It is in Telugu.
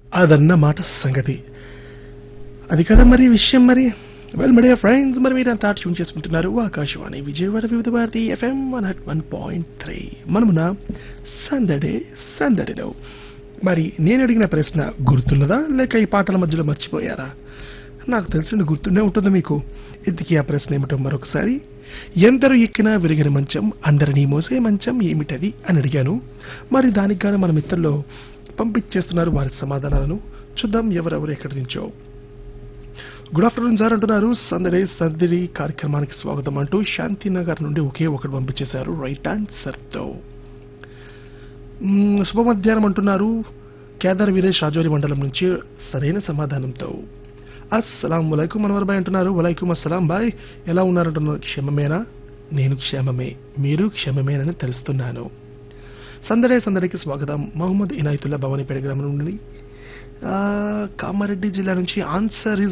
అదన్నమాట సంగతి అది కదా మరి విషయం మరి వెల్ మై ఫ్రెండ్స్ మరి మీరు అంతా ట్యూన్ చేసుకుంటున్నారు ఆకాశవాణి విజయవాడ వివిధ భారతి ఎఫ్ఎం వన్ హట్ వన్ పాయింట్ త్రీ మనమున సందడే సందడిలో మరి నేను అడిగిన ప్రశ్న గుర్తున్నదా లేక ఈ పాటల మధ్యలో మర్చిపోయారా నాకు తెలిసిన గుర్తుండే ఉంటుంది మీకు ఇంతకీ ఆ ప్రశ్న ఏమిటో మరొకసారి ఎందరు ఎక్కినా విరిగిన మంచం అందరినీ మోసే మంచం ఏమిటది అని అడిగాను మరి దానికి గాను మన మిత్రుల్లో పంపించేస్తున్నారు వారి సమాధానాలను చూద్దాం ఎవరెవరు ఎక్కడి నుంచో గుడ్ ఆఫ్టర్నూన్ సార్ అంటున్నారు సందడే సందడి కార్యక్రమానికి స్వాగతం అంటూ శాంతినగర్ నుండి ఒకే ఒకటి పంపించేశారు రైట్ ఆన్సర్తో మ్మ్, శుభ మధ్యాహ్నం అంటున్నారు కేదార్ వీరేష్ రాజౌరి మండలం నుంచి సరైన సమాధానంతో అస్సలాం వలైకుం మనవర్ బాయ్ అంటున్నారు వలైకుం అస్సలాం బాయ్ ఎలా ఉన్నారంటున్నారు క్షేమమేనా నేను క్షేమమే మీరు క్షేమమేనని తెలుస్తున్నాను సందడే సందడికి స్వాగతం మహమ్మద్ ఇనాయతుల్లా భవానీపేట గ్రామం నుండి ఆ, కామారెడ్డి జిల్లా నుంచి ఆన్సర్ ఇస్